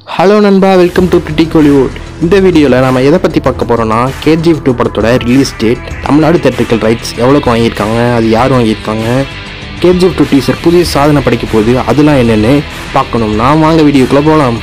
hello நண்பா welcome to pretty Kollywood இந்த வீடியோவில் நம்ம எதை பற்றி பார்க்க போகிறோம்னா கேஜிஎஃப் டூ படத்தோட release date Tamil Nadu theatrical rights எவ்வளோக்கு வாங்கியிருக்காங்க அது யார் வாங்கியிருக்காங்க கேஜிஎஃப் டூ டீசர் புதிய சாதனை படைக்க போகுது அதெல்லாம் என்னென்னு பார்க்கணும்னா வாங்க வீடியோக்குள்ளே போகலாம்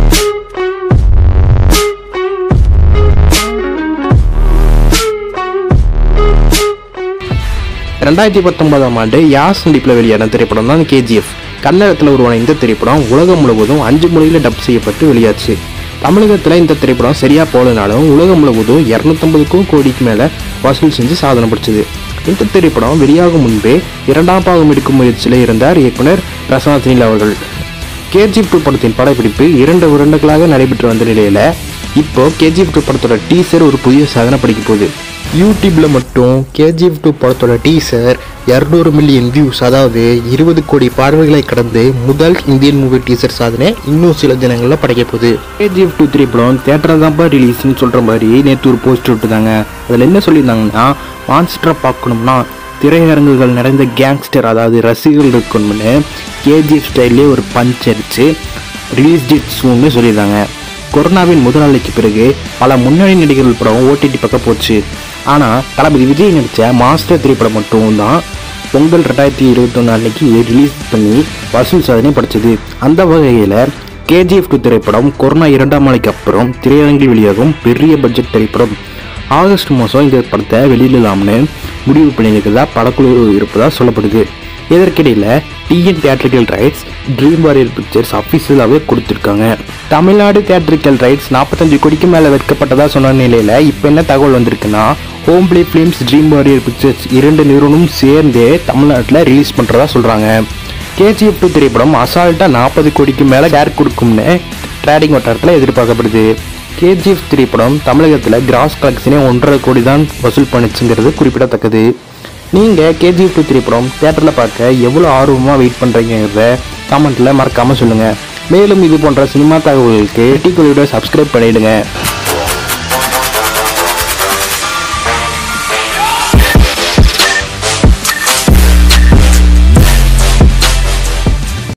ரெண்டாயிரத்தி பத்தொன்பதாம் ஆண்டு யாஸ் நடிப்பில் வெளியான திரைப்படம் தான் கேஜிஎஃப் கன்னடத்தில் உருவான இந்த திரைப்படம் உலகம் முழுவதும் அஞ்சு மொழியில் டப் செய்யப்பட்டு வெளியாச்சு தமிழகத்தில் இந்த திரைப்படம் சரியாக போகலனாலும் உலகம் முழுவதும் இரநூத்தம்பதுக்கும் கோடிக்கு மேலே வசூல் செஞ்சு சாதனை படிச்சது இந்த திரைப்படம் வெளியாகும் முன்பே இரண்டாம் பாகம் எடுக்கும் முயற்சியில் இருந்தார் இயக்குனர் பிரசாந்த் நீல் அவர்கள் கேஜிஎஃப் டூ படத்தின் படப்பிடிப்பு இரண்டு வருடங்களாக நடைபெற்று வந்த நிலையில் இப்போ கேஜிஎஃப் டூ படத்தோட டீசர் ஒரு புதிய சாதனை படிக்க போகுது யூடியூப்ல மட்டும் கேஜிஎஃப் டூ படத்தோட டீசர் இரநூறு மில்லியன் வியூஸ் அதாவது இருபது கோடி பார்வைகளை கடந்து முதல் இந்தியன் மூவி டீசர் சாதனை இன்னும் சில தினங்களில் படைக்க போகுது கேஜிஎஃப் டூ திரைப்படம் தேட்டரில் தான்ப்பா ரிலீஸ்னு சொல்கிற மாதிரி நேற்று ஒரு போஸ்டர் விட்டுருந்தாங்க அதில் என்ன சொல்லியிருந்தாங்கன்னா மான்ஸ்டரை பார்க்கணும்னா திரையரங்குகள் நிறைந்த கேங்ஸ்டர் அதாவது ரசிகர்கள் இருக்கணும்னு கேஜிஎஃப் ஸ்டைல்லே ஒரு பஞ்ச் அடிச்சு ரிலீஸ் டேட் சூன்னு சொல்லியிருந்தாங்க கொரோனாவின் முதல் நாளைக்கு பிறகு பல முன்னணி நடிகர்கள் படம் ஓடிடி பக்கம் போச்சு ஆனால் தளபதி விஜய் நடித்த மாஸ்டர் திரைப்படம் மட்டும் தான் பொங்கல் ரெண்டாயிரத்தி இருபத்தொன்று அன்னைக்கு ரிலீஸ் பண்ணி வசூல் சாதனை படைச்சது அந்த வகையில் கேஜிஎஃப் டூ திரைப்படம் கொரோனா இரண்டாம் நாளைக்கு அப்புறம் திரையரங்கில் வெளியாகும் பெரிய பட்ஜெட் திரைப்படம் ஆகஸ்ட் மாதம் இந்த படத்தை வெளியிடலாம்னு முடிவு பண்ணியிருக்கிறதா படக்குழு இருப்பதா சொல்லப்படுது இதற்கிடையில் TN theatrical rights Dream Warrior Pictures அஃபீஷியலாகவே கொடுத்துருக்காங்க தமிழ்நாடு தியேட்ரிக்கல் ரைட்ஸ் நாற்பத்தஞ்சு கோடிக்கு மேலே விற்கப்பட்டதா சொன்ன நிலையில் இப்போ என்ன தகவல் வந்திருக்குன்னா Hombale Films Dream Warrior Pictures இரண்டு நிறுவனமும் சேர்ந்தே தமிழ்நாட்டில் ரிலீஸ் பண்ணுறதா சொல்கிறாங்க கேஜிஎஃப் டூ திரைப்படம் அசால்ட்டாக நாற்பது கோடிக்கு மேலே கேர் கொடுக்கும்னு ட்ரேடிங் வட்டாரத்தில் எதிர்பார்க்கப்படுது கேஜிஎஃப் திரைப்படம் தமிழகத்தில் கிராஸ் கலெக்ஷனே ஒன்றரை கோடி தான் வசூல் பண்ணுச்சுங்கிறது குறிப்பிடத்தக்கது நீங்கள் கேஜிஎஃப் டூ திரைப்படம் தேட்டரில் பார்க்க எவ்வளோ ஆர்வமாக வெயிட் பண்ணுறீங்கிறத கமெண்ட்டில் மறக்காமல் சொல்லுங்கள் மேலும் இது போன்ற சினிமா தகவல்களுக்கு டிகோலியோட சப்ஸ்கிரைப் பண்ணிவிடுங்க